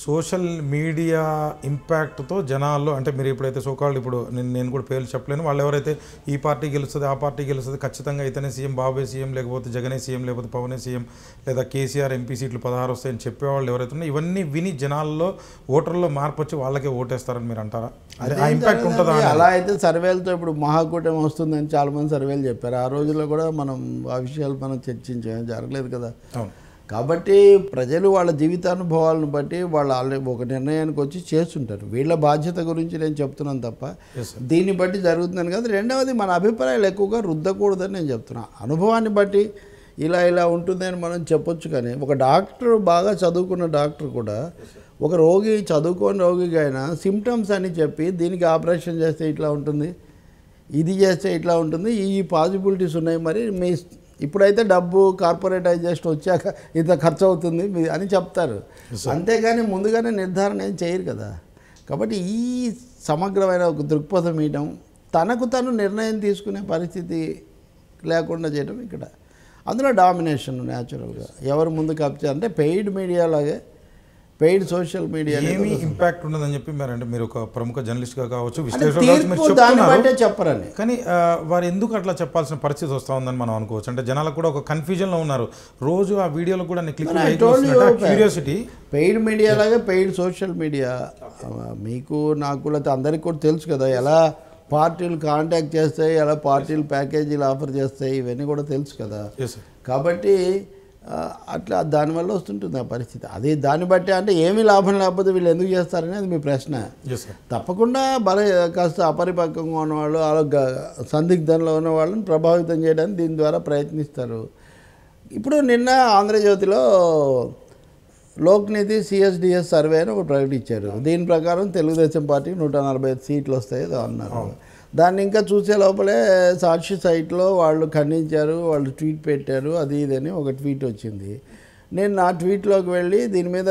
Social media ఇంపాక్ట్తో జనాల్లో అంటే మీరు ఎప్పుడైతే సోకాళ్ళు ఇప్పుడు నేను నేను కూడా పేర్లు చెప్పలేను వాళ్ళు ఎవరైతే ఈ పార్టీ గెలుస్తుంది ఆ పార్టీ గెలుస్తుంది ఖచ్చితంగా ఇతనే సీఎం బాబే సీఎం లేకపోతే జగనే సీఎం లేకపోతే పవనే సీఎం లేదా కేసీఆర్ ఎంపీ సీట్లు పదహారు వస్తాయని చెప్పేవాళ్ళు ఎవరైతే ఉన్నారో ఇవన్నీ విని జనాల్లో ఓటర్లో మార్పు వచ్చి వాళ్ళకే ఓటేస్తారని మీరు అంటారా అదే ఆ ఇంపాక్ట్ ఉంటుందా జరగదండి. అలా అయితే సర్వేలతో ఇప్పుడు మహాకూటమి వస్తుందని చాలా మంది సర్వేలు చెప్పారు ఆ రోజుల్లో కూడా మనం ఆ విషయాలు మనం చర్చించాం జరగలేదు కదా అవును కాబట్టి ప్రజలు వాళ్ళ జీవితానుభవాలను బట్టి వాళ్ళు ఆల్రెడీ ఒక నిర్ణయానికి వచ్చి చేస్తుంటారు వీళ్ళ బాధ్యత గురించి నేను చెప్తున్నాను తప్ప Yes, sir. దీన్ని బట్టి జరుగుతుందని కదా రెండవది మన అభిప్రాయాలు ఎక్కువగా రుద్దకూడదని నేను చెప్తున్నా అనుభవాన్ని బట్టి ఇలా ఇలా ఉంటుందని మనం చెప్పొచ్చు కానీ ఒక డాక్టర్ బాగా చదువుకున్న డాక్టర్ కూడా ఒక రోగి చదువుకోని రోగికి అయినా సిమ్టమ్స్ అని చెప్పి దీనికి ఆపరేషన్ చేస్తే ఇట్లా ఉంటుంది ఇది చేస్తే ఇట్లా ఉంటుంది ఈ పాసిబిలిటీస్ ఉన్నాయి మరి మీ ఇప్పుడైతే డబ్బు కార్పొరేటైజేషన్ వచ్చాక ఇంత ఖర్చు అవుతుంది మీ- అని చెప్తారు అంతేగాని ముందుగానే నిర్ధారణ ఏం చేయరు కదా కాబట్టి ఈ సమగ్రమైన ఒక దృక్పథం ఇవ్వడం తనకు తను నిర్ణయం తీసుకునే పరిస్థితి లేకుండా చేయడం ఇక్కడ అందులో డామినేషన్ న్యాచురల్గా ఎవరు ముందు కప్చర్ అంటే పెయిడ్ మీడియా లాగే పెయిడ్ సోషల్ మీడియా ఏమీ ఇంపాక్ట్ ఉండదని చెప్పి మరి అంటే మీరు ఒక ప్రముఖ జర్నలిస్ట్గా కావచ్చు అంటే విశ్లేషకులు కావచ్చు, మీరు తీర్పు దాన్ని చెప్తున్నారు బట్టే చెప్పరని కానీ ఆ, వారు ఎందుకు అట్లా చెప్పాల్సిన పరిస్థితి వస్తూ ఉందని మనం అనుకోవచ్చు అంటే జనాలకు కూడా ఒక కన్ఫ్యూజన్లో ఉన్నారు రోజు ఆ వీడియోలో కూడా click I told you, curiosity paid media లాగే పెయిడ్ సోషల్ మీడియా మీకు నాకు కూడా అందరికీ కూడా తెలుసు కదా ఎలా పార్టీలు కాంటాక్ట్ చేస్తాయి ఎలా పార్టీలు ప్యాకేజీలు ఆఫర్ చేస్తాయి ఇవన్నీ కూడా తెలుసు కదా ఎస్ సార్ కాబట్టి ఆ, అట్లా దానివల్ల వస్తుంటుంది ఆ పరిస్థితి అది దాన్ని బట్టి అంటే ఏమీ లాభం లేకపోతే వీళ్ళు ఎందుకు చేస్తారనేది మీ ప్రశ్న ఎస్ సార్ తప్పకుండా బల కాస్త అపరిపక్వంగా ఉన్నవాళ్ళు అలా గ- సందిగ్ధంలో ఉన్న వాళ్ళని ప్రభావితం చేయడానికి దీని ద్వారా ప్రయత్నిస్తారు ఇప్పుడు నిన్న ఆంధ్రజ్యోతిలో లోక్నీతి సిఎస్డిఎస్ సర్వే అని ఒకటి ప్రకటించారు దీని ప్రకారం తెలుగుదేశం పార్టీకి నూట నలభై ఐదు సీట్లు వస్తాయి ఏదో అన్నారు దాన్ని ఇంకా చూసే లోపలే సాక్షి సైట్లో వాళ్ళు ఖండించారు వాళ్ళు ట్వీట్ పెట్టారు అది ఇది అని ఒక ట్వీట్ వచ్చింది నేను నా ట్వీట్లోకి వెళ్ళి దీని మీద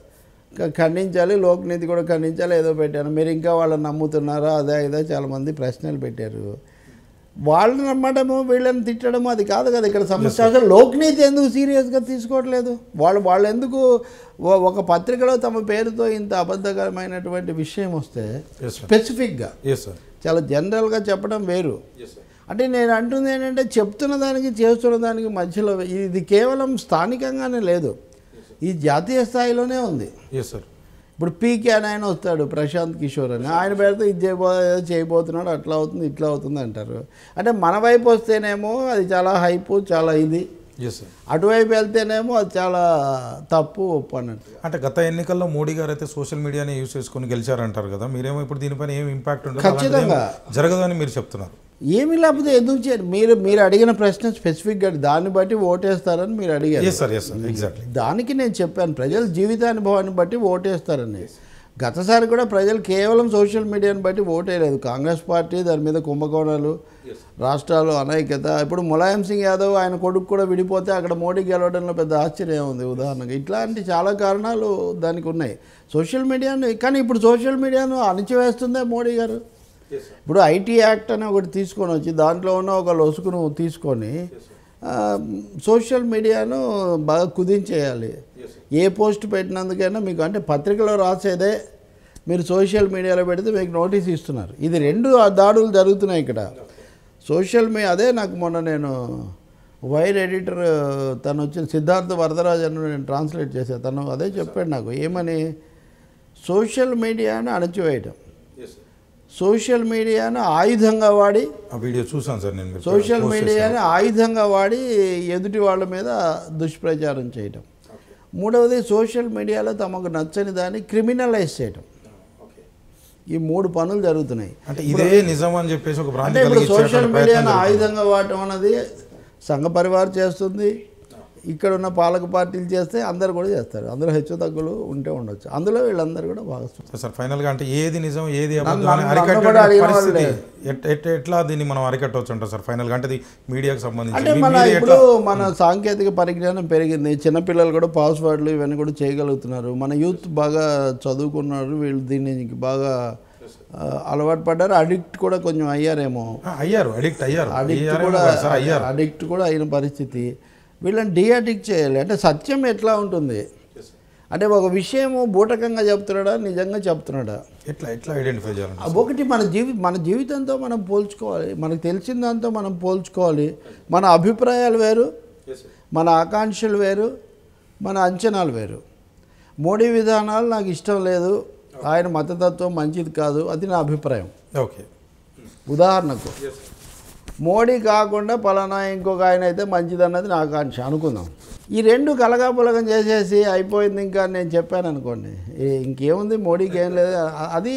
క- ఖండించాలి లోక్నీతి కూడా ఖండించాలి ఏదో పెట్టాను మీరు ఇంకా వాళ్ళని నమ్ముతున్నారా అదే ఇదే చాలామంది ప్రశ్నలు పెట్టారు వాళ్ళని నమ్మడము వీళ్ళని తిట్టడము అది కాదు కదా ఇక్కడ సమస్య అసలు లోక్నీతి ఎందుకు సీరియస్గా తీసుకోవట్లేదు వాళ్ళు వాళ్ళు ఎందుకు ఒ- ఒక పత్రికలో తమ పేరుతో ఇంత అబద్ధకరమైనటువంటి విషయం వస్తే ఎస్ సార్ స్పెసిఫిక్గా ఎస్ సార్ చాలా జనరల్గా చెప్పడం వేరు ఎస్ సార్ అంటే నేను అంటుంది ఏంటంటే చెప్తున్న దానికి చేస్తున్న దానికి మధ్యలో ఇది కేవలం స్థానికంగానే లేదు ఈ జాతీయ స్థాయిలోనే ఉంది ఎస్ సార్ ఇప్పుడు పీకే అని ఆయన వస్తాడు ప్రశాంత్ కిషోర్ అని ఆయన పేరుతో ఇది చేయబో ఏదో చేయబోతున్నాడు అట్లా అవుతుంది ఇట్లా అవుతుంది అంటారు అంటే మన వైపు వస్తేనేమో అది చాలా హైపు చాలా ఇది ఎస్ సార్ అటువైపు వెళ్తేనేమో అది చాలా తప్పు ఒప్పు అన్నట్టు అంటే గత ఎన్నికల్లో మోడీ గారు అయితే సోషల్ మీడియాని యూస్ చేసుకుని గెలిచారంటారు కదా మీరేమో ఇప్పుడు దీనిపైన ఏం ఇంపాక్ట్ ఉండదు అలాంటిది ఏం ఖచ్చితంగా. జరగదు అని మీరు చెప్తున్నారు ఏమీ లేకపోతే ఎందుకు చేయరు మీరు మీరు అడిగిన ప్రశ్న స్పెసిఫిక్గా దాన్ని బట్టి ఓటేస్తారని మీరు అడిగారు yes sir yes sir exactly దానికి నేను చెప్పాను ప్రజల జీవితానుభవాన్ని బట్టి ఓటేస్తారని గతసారి కూడా ప్రజలు కేవలం సోషల్ మీడియాని బట్టి ఓటేయలేదు కాంగ్రెస్ పార్టీ దాని మీద కుంభకోణాలు రాష్ట్రాలు అనైక్యత ఇప్పుడు ములాయం సింగ్ యాదవ్ ఆయన కొడుకు కూడా విడిపోతే అక్కడ మోడీ గెలవడంలో పెద్ద ఆశ్చర్యం ఉంది ఉదాహరణగా ఇట్లాంటి చాలా కారణాలు దానికి ఉన్నాయి సోషల్ మీడియాను కానీ ఇప్పుడు సోషల్ మీడియాను అణిచివేస్తుందే మోడీ గారు ఇప్పుడు ఐటీ యాక్ట్ అని ఒకటి తీసుకొని వచ్చి దాంట్లో ఉన్న ఒక లొసుకును తీసుకొని ఆ, సోషల్ మీడియాను బాగా కుదించేయాలి ఏ పోస్ట్ పెట్టినందుకైనా మీకు అంటే పత్రికలో రాసేదే మీరు సోషల్ మీడియాలో పెడితే మీకు నోటీస్ ఇస్తున్నారు ఇది రెండు ఆ దాడులు జరుగుతున్నాయి ఇక్కడ సోషల్ మీ అదే నాకు మొన్న నేను వైర్ ఎడిటర్ తను వచ్చిన సిద్ధార్థ వరదరాజు అని నేను ట్రాన్స్లేట్ చేశాను తను అదే చెప్పాడు నాకు ఏమని సోషల్ మీడియాను అణచివేయటం సోషల్ మీడియాను ఆయుధంగా వాడి ఆ వీడియో చూసాను సార్ నేను మీరు సోషల్ post మీడియాని ఆయుధంగా వాడి ఎదుటి వాళ్ళ మీద దుష్ప్రచారం చేయటం మూడవది సోషల్ మీడియాలో తమకు నచ్చని దాన్ని క్రిమినలైజ్ చేయటం ఈ మూడు పనులు జరుగుతున్నాయి అంటే ఇదే నిజం అని చెప్పేసి ఒక అంటే భ్రాంతి ఇప్పుడు కలిగించేటువంటి సోషల్ ప్రయత్నం మీడియాను జరుగుతుంది. ఆయుధంగా వాడటం అన్నది సంఘ పరివార్ చేస్తుంది ఇక్కడ ఉన్న పాలక పార్టీలు చేస్తే అందరు కూడా చేస్తారు అందరూ హెచ్చు తగ్గులు ఉంటే ఉండొచ్చు అందులో వీళ్ళందరూ కూడా భాగస్వామి సార్, సార్ ఫైనల్ గా అంటే ఏది నిజం ఏది నన్ను- అబద్ధం అని నన్ను అరికట్టే కూడా అడిగిన పరిస్థితి వాళ్ళే. ఎట్- ఎట్- ఎట్లా దీన్ని మనం అరికట్టవచ్చు అంటారు సార్ ఫైనల్ గా అంటే ఇది మీడియాకి సంబంధించి అంటే మీ- మన మీడియా ఇప్పుడు ఎట్లా మన సాంకేతిక పరిజ్ఞానం పెరిగింది చిన్నపిల్లలు కూడా పాస్వర్డ్లు ఇవన్నీ కూడా చేయగలుగుతున్నారు మన యూత్ బాగా చదువుకున్నారు వీళ్ళు దీనికి బాగా ఆ, అలవాటు పడ్డారు అడిక్ట్ కూడా కొంచెం అయ్యారేమో ఆ, అయ్యారు అడిక్ట్ అయ్యారు అడిక్ట్ అయ్యారేమో కూడా కాదు సార్ అయ్యారు అడిక్ట్ కూడా అయిన పరిస్థితి వీళ్ళని డిఅడిక్ట్ చేయాలి అంటే సత్యం ఎట్లా ఉంటుంది అంటే ఒక విషయము బూటకంగా చెప్తున్నాడా నిజంగా చెప్తున్నాడా ఎట్లా ఎట్లా ఐడెంటిఫై చేయాలండి ఆ ఒకటి మన జీవి మన జీవితంతో మనం పోల్చుకోవాలి మనకు తెలిసిన దాంతో మనం పోల్చుకోవాలి మన అభిప్రాయాలు వేరు మన ఆకాంక్షలు వేరు మన అంచనాలు వేరు మోడీ విధానాలు నాకు ఇష్టం లేదు ఆయన మతతత్వం మంచిది కాదు అది నా అభిప్రాయం ఓకే ఉదాహరణకు మోడీ కాకుండా పలానా ఇంకొక ఆయన అయితే మంచిదన్నది నా ఆకాంక్ష అనుకుందాం ఈ రెండు కలగాపులగం చేసేసి అయిపోయింది ఇంకా నేను చెప్పాను అనుకోండి ఈ- ఇంకేముంది మోడీకి ఏం లేదు అ- అది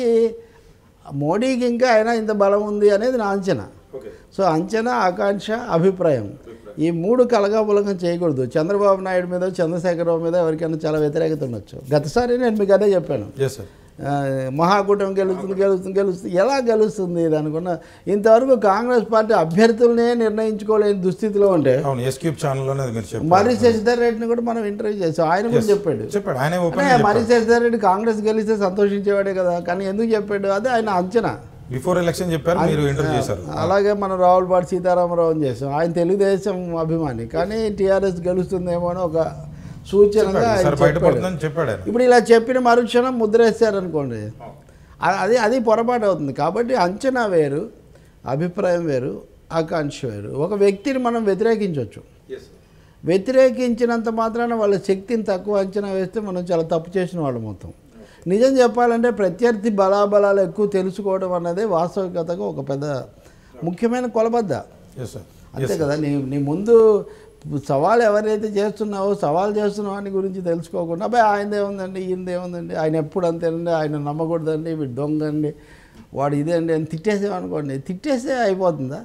మోడీకి ఇంకా అయినా ఇంత బలం ఉంది అనేది నా అంచనా ఓకే సో అంచనా ఆకాంక్ష అభిప్రాయం ఈ మూడు కలగాపులగం చేయకూడదు చంద్రబాబు నాయుడు మీద చంద్రశేఖరరావు మీద ఎవరికైనా చాలా వ్యతిరేకత ఉండొచ్చు గతసారి నేను మీకు అదే చెప్పాను ఎస్ సార్ ఆ, మహాకూటమి గెలుస్తుంది గెలుస్తుంది గెలుస్తుంది ఎలా గెలుస్తుంది ఇది అనుకున్న ఇంతవరకు కాంగ్రెస్ పార్టీ అభ్యర్థులనే నిర్ణయించుకోలేని దుస్థితిలో ఉంటే అవును ఎస్ క్యూబ్ ఛానల్లోనే అది మీరు చెప్పారు మరి శశిధర్ రెడ్డిని కూడా మనం ఇంటర్వ్యూ చేసాం ఆయన కూడా చెప్పాడు చెప్పాడు ఆయనే ఓపెన్ అంటే మరి శశిధర్ రెడ్డి కాంగ్రెస్ గెలిస్తే సంతోషించేవాడే కదా కానీ ఎందుకు చెప్పాడు అదే ఆయన అంచనా బిఫోర్ ఎలక్షన్ చెప్పారు మీరు ఇంటర్వ్యూ చేశారు అలాగే మనం రావులపాటి సీతారామరావుని చేసాం ఆయన తెలుగుదేశం అభిమాని కానీ టీఆర్ఎస్ గెలుస్తుందేమో అని ఒక సూచనగా ఆయన సార్ చెప్పాడు బయటపడుతుందని చెప్పాడు ఆయన ఇప్పుడు ఇలా చెప్పిన మరుక్షణం ముద్ర వేస్తారనుకోండి అ- అది అది పొరపాటు అవుతుంది కాబట్టి అంచనా వేరు అభిప్రాయం వేరు ఆకాంక్ష వేరు ఒక వ్యక్తిని మనం వ్యతిరేకించవచ్చు వ్యతిరేకించినంత మాత్రాన వాళ్ళ శక్తిని తక్కువ అంచనా వేస్తే మనం చాలా తప్పు చేసిన వాళ్ళు మొత్తం నిజం చెప్పాలంటే ప్రత్యర్థి బలాబలాలు ఎక్కువ తెలుసుకోవడం అన్నదే వాస్తవికతగా ఒక పెద్ద ముఖ్యమైన కొలబద్ద ఎస్ సార్ అంతే కదా నీ నీ ముందు సవాల్ ఎవరైతే చేస్తున్నావో సవాల్ చేస్తున్నావు అని గురించి తెలుసుకోకుండా అబ్బాయి ఆయనదే ఉందండి ఈయనదే ఉందండి ఆయన ఎప్పుడు అంతేనండి ఆయన నమ్మకూడదండి వీడు దొంగ అండి వాడు ఇదే అండి అని తిట్టేసామనుకోండి తిట్టేస్తే అయిపోతుందా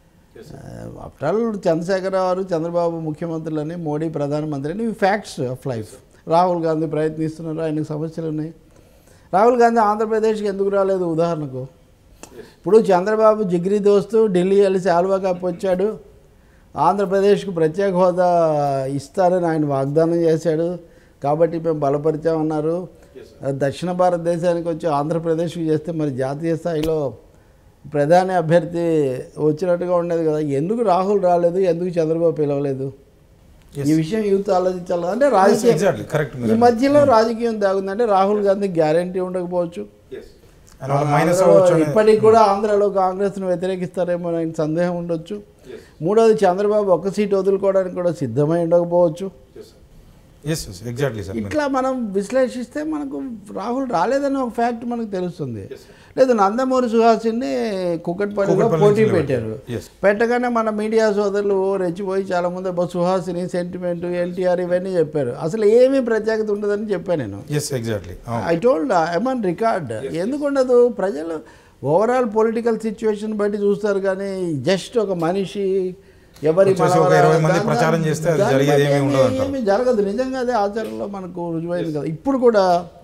ఆఫ్టర్ ఆల్ చంద్రశేఖరరావు గారు చంద్రబాబు ముఖ్యమంత్రులని మోడీ ప్రధానమంత్రి అని ఇవి facts of life Rahul Gandhi ప్రయత్నిస్తున్నారు ఆయనకు సమస్యలు ఉన్నాయి రాహుల్ గాంధీ ఆంధ్రప్రదేశ్కి ఎందుకు రాలేదు ఉదాహరణకు ఇప్పుడు చంద్రబాబు జిగ్రీ దోస్తు ఢిల్లీ వెళ్ళి శాల్వా కప్ వచ్చాడు ఆంధ్రప్రదేశ్కు ప్రత్యేక హోదా ఇస్తారని ఆయన వాగ్దానం చేశాడు కాబట్టి మేము బలపరిచామన్నారు దక్షిణ భారతదేశానికి వచ్చి ఆంధ్రప్రదేశ్కి చేస్తే మరి జాతీయ స్థాయిలో ప్రధాని అభ్యర్థి వచ్చినట్టుగా ఉండేది కదా ఎందుకు రాహుల్ రాలేదు ఎందుకు చంద్రబాబు పిలవలేదు ఈ విషయం యూత్ ఆలోచించాలి అంటే రాజకీయ ఎగ్జాక్ట్లీ కరెక్ట్ ఈ మధ్యలో రాజకీయం దాగుందంటే రాహుల్ గాంధీ గ్యారంటీ ఉండకపోవచ్చు మైనస్ ఆంధ్రలో అవ్వచ్చు అని- ఇప్పటికి కూడా ఆంధ్రాలో కాంగ్రెస్ను వ్యతిరేకిస్తారేమో అని సందేహం ఉండొచ్చు మూడోది చంద్రబాబు ఒక్క సీటు వదులుకోవడానికి కూడా సిద్ధమై ఉండకపోవచ్చు ఎస్ ఎస్ ఎగ్జాక్ట్లీ సార్ ఇట్లా మనం విశ్లేషిస్తే మనకు రాహుల్ రాలేదని ఒక ఫ్యాక్ట్ మనకు తెలుస్తుంది లేదు నందమూరి సుహాసిని కుక్కట్పల్లిలో కుకట్పల్లి పోటీ నుంచి పెట్టారు Yes. పెట్టగానే మన మీడియా సోదరులు ఓ రెచ్చిపోయి చాలా మంది "అబ్బా, సుహాసిని సెంటిమెంట్ ఎన్టీఆర్ ఇవన్నీ చెప్పారు అసలు ఏమీ ప్రత్యేకత ఉండదని చెప్పాను నేను yes exactly I told I mean record ఎందుకు ఉండదు ప్రజలు ఓవరాల్ పొలిటికల్ సిచ్యువేషన్ బట్టి చూస్తారు కానీ జస్ట్ ఒక మనిషి ఎవరి వచ్చేసి ఒక మనవరా- ఇరవై మంది దాన్ని- ప్రచారం చేస్తే అది దాన్ని జరిగేది బట్టి ఏమీ ఉండదు అంటారు. ఏమీ జరగదు నిజంగా అదే ఆచరణలో మనకు రుజువైంది కదా ఇప్పుడు కూడా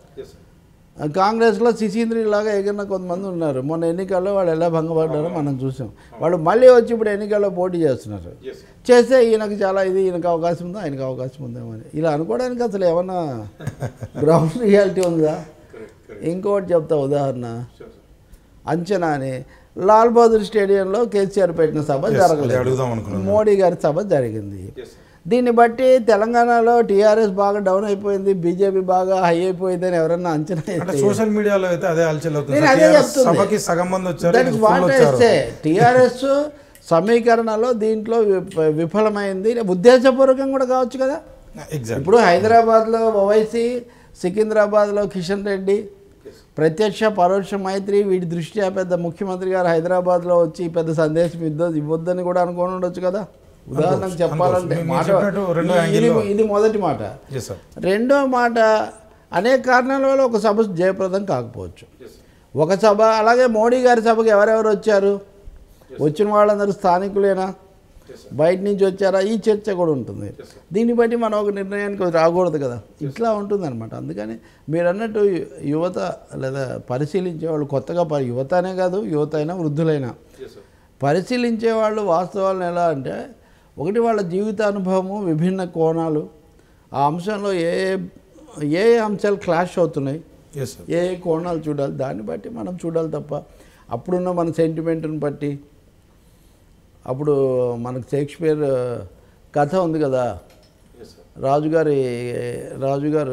కాంగ్రెస్లో శిశీంద్రి లాగా ఎగిరిన కొంతమంది ఉన్నారు మొన్న ఎన్నికల్లో వాళ్ళు ఎలా భంగపడ్డారో మనం చూసాం వాళ్ళు మళ్ళీ వచ్చి ఇప్పుడు ఎన్నికల్లో పోటీ చేస్తున్నారు చేస్తే ఈయనకు చాలా ఇది ఈయనకు అవకాశం ఉందా ఆయనకు అవకాశం ఉందేమో అని ఇలా అనుకోవడానికి అసలు ఏమన్నా గ్రౌండ్ రియాలిటీ ఉందా ఇంకోటి చెప్తా ఉదాహరణ అంచనా అని లాల్ బహదూర్ స్టేడియంలో కేసీఆర్ పెట్టిన సభ Yes, జరగలేదు అదే అడుగుదాం అనుకున్నాను. మోడీ గారి సభ జరిగింది దీన్ని బట్టి తెలంగాణలో టీఆర్ఎస్ బాగా డౌన్ అయిపోయింది బీజేపీ బాగా హై అయిపోయింది అని ఎవరన్నా అంచనా అంటే వేస్తే సోషల్ మీడియాలో అయితే అదే అలచల్ అవుతుంది నేను సార్. అదే TRS చెప్తుంది. సభకి సగం మంది వచ్చారు దట్ ఇస్ ఇంకా full వాట్ వచ్చారు ఐ టీఆర్ఎస్ సమీకరణలో దీంట్లో విఫ- విఫలమైంది ఉద్దేశపూర్వకం కూడా కావచ్చు కదా ఎగ్జాక్ట్ ఇప్పుడు హైదరాబాద్లో ఓవైసీ సికింద్రాబాద్లో కిషన్ రెడ్డి ప్రత్యక్ష పరోక్ష మైత్రి వీటి దృష్ట్యా పెద్ద ముఖ్యమంత్రి గారు హైదరాబాద్లో వచ్చి పెద్ద సందేశం ఇద్దో ఇవ్వద్దని కూడా అనుకొని ఉండొచ్చు కదా ఉదాహరణకు అనుకోవచ్చు, చెప్పాలంటే అనుకోవచ్చు. మాట మీరు చెప్పినట్టు రెండో ఇది యాంగిల్లో- ఇది మొదటి మాట ఎస్ సార్ రెండో మాట అనేక కారణాల వల్ల ఒక సభ జయప్రదం కాకపోవచ్చు ఒక సభ అలాగే మోడీ గారి సభకు ఎవరెవరు వచ్చారు వచ్చిన వాళ్ళందరూ స్థానికులేనా బయట నుంచి వచ్చారా ఈ చర్చ కూడా ఉంటుంది దీన్ని బట్టి మనం ఒక నిర్ణయానికి రాకూడదు కదా ఇట్లా ఉంటుంది అనమాట అందుకని మీరు అన్నట్టు యు- యువత లేదా పరిశీలించే వాళ్ళు కొత్తగా పరి యువత అనే కాదు యువత అయినా వృద్ధులైనా పరిశీలించే వాళ్ళు వాస్తవాలను ఎలా అంటే ఒకటి వాళ్ళ జీవితానుభవము విభిన్న కోణాలు ఆ అంశంలో ఏ ఏ ఏ అంశాలు క్లాష్ అవుతున్నాయి ఎస్ సార్ ఏ ఏ కోణాలు చూడాలి దాన్ని బట్టి మనం చూడాలి తప్ప అప్పుడున్న మన సెంటిమెంట్ని బట్టి అప్పుడు మనకు షేక్స్పియర్ కథ ఉంది కదా రాజుగారి రాజుగారు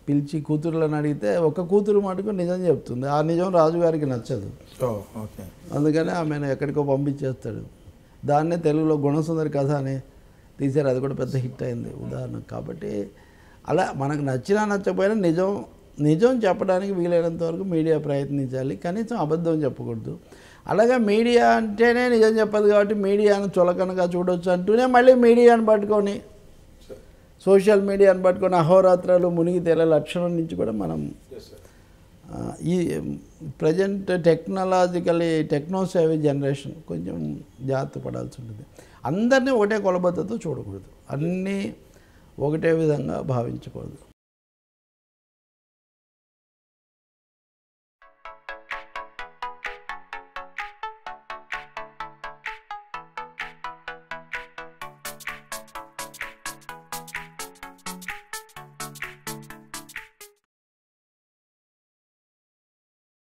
పిలిచి కూతురులను అడిగితే ఒక కూతురు మటుకు నిజం చెప్తుంది ఆ నిజం రాజుగారికి నచ్చదు ఓ ఓకే అందుకని ఆమెను ఎక్కడికో పంపించేస్తాడు దాన్నే తెలుగులో గుణసుందరి కథ అని తీశారు అది కూడా పెద్ద హిట్ అయింది ఉదాహరణ కాబట్టి అలా మనకు నచ్చినా నచ్చకపోయినా నిజం నిజం చెప్పడానికి వీలైనంత వరకు మీడియా ప్రయత్నించాలి కనీసం అబద్ధం చెప్పకూడదు అలాగే మీడియా అంటేనే నిజం చెప్పదు కాబట్టి మీడియాను చులకనగా చూడొచ్చు అంటూనే మళ్ళీ మీడియాను పట్టుకొని సోషల్ మీడియాను పట్టుకొని అహోరాత్రాలు మునిగి తేలే లక్షణం నుంచి కూడా మనం ఆ, ఈ present technologically techno savvy generation కొంచెం జాగ్రత్త పడాల్సి ఉంటుంది అందరినీ ఒకటే కొలబద్దతో చూడకూడదు అన్నీ ఒకటే విధంగా భావించకూడదు